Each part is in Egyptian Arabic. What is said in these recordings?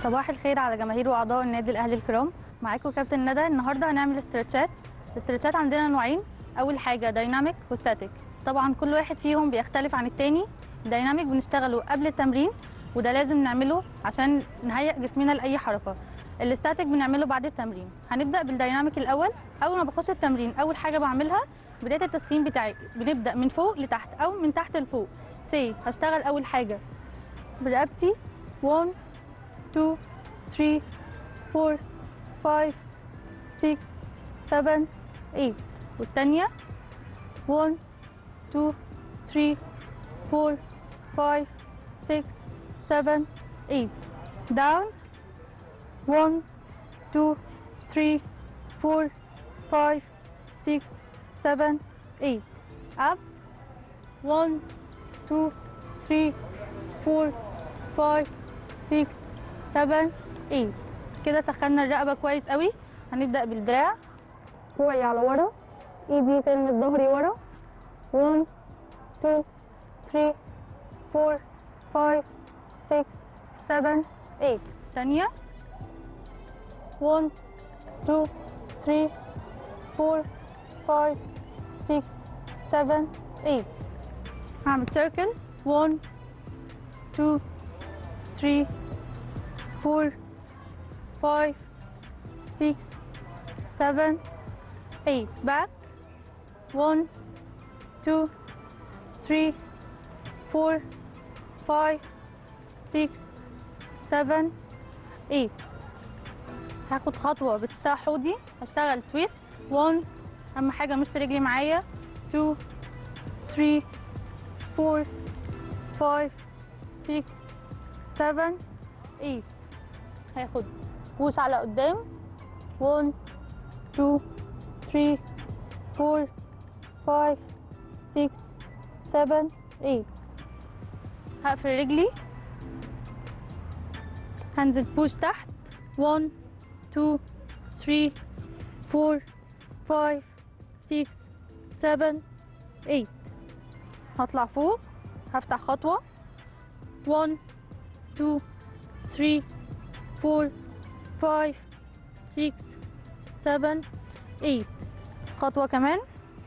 صباح الخير على جماهير واعضاء النادي الاهلي الكرام معاكم كابتن ندى النهارده هنعمل استرتشات الاسترتشات عندنا نوعين اول حاجه دايناميك وستاتيك طبعا كل واحد فيهم بيختلف عن التاني الدايناميك بنشتغله قبل التمرين وده لازم نعمله عشان نهيئ جسمنا لاي حركه الاستاتيك بنعمله بعد التمرين هنبدا بالدايناميك الاول اول ما بخش التمرين اول حاجه بعملها بدايه التسخين بتاعي بنبدا من فوق لتحت او من تحت لفوق سي هشتغل اول حاجه برقبتي 1 2 3 4 5 6 7 8 والتانية 1 2 3 4 5 6 7 8 down 1 2 3 4 5 6 7 8 up 1 2 3 4 5 6 7 8 كده سخنا الرقبه كويس قوي هنبدا بالدراع كوعي على ورا ايدي تلمس ظهري ورا 1 2 3 4 5 6 7 8 ثانيه 1 2 3 4 5 6 7 8 هعمل سيركل 1 2 3 4 5 6 7 8 back 1 2 3 4 5 6 7 8 هاخد خطوة بتسع حوضي هشتغل تويست 1 أهم حاجة مشط رجلي معايا 2 3 4 5 6 7 8 هاخد بوش على قدام 1 2 3 4 5 6 7 8 هقفل رجلي هنزل بوش تحت 1 2 3 4 5 6 7 8 هطلع فوق هفتح خطوة 1 2 3 4 5 6 7 8 خطوة كمان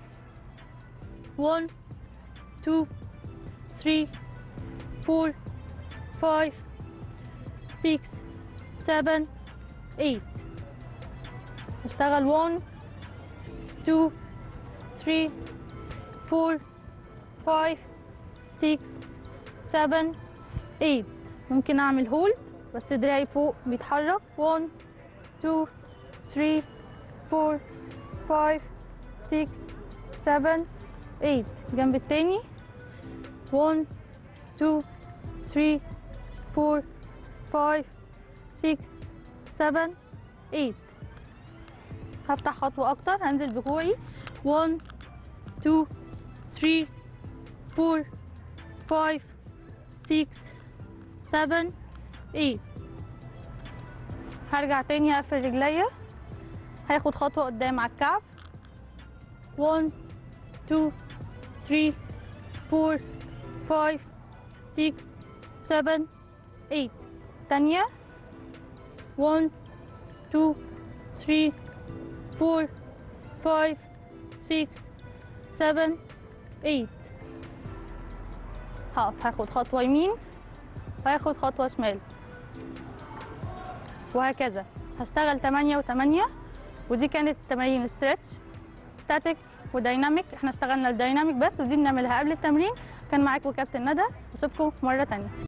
1 2 3 4 5 6 7 8 اشتغل 1 2 3 4 5 6 7 8 ممكن اعمل هولد بس دراعي فوق بيتحرك 1 2 3 4 5 6 7 8 جنب التاني 1 2 3 4 5 6 7 8 هفتح خطوة أكتر هنزل بكوعي 1 2 3 4 5 6 7 8 هرجع تاني اقفل رجليا هاخد خطوة قدام على الكعب 1 2 3 4 5 6 7 8 تانية 1 2 3 4 5 6 7 8 هقف هاخد خطوة يمين وهاخد خطوة شمال وهكذا هشتغل 8 و8 ودي كانت تمارين ستريتش ستاتيك ودايناميك احنا اشتغلنا الدايناميك بس ودي بنعملها قبل التمرين كان معاكم كابتن ندى اشوفكم مرة تانية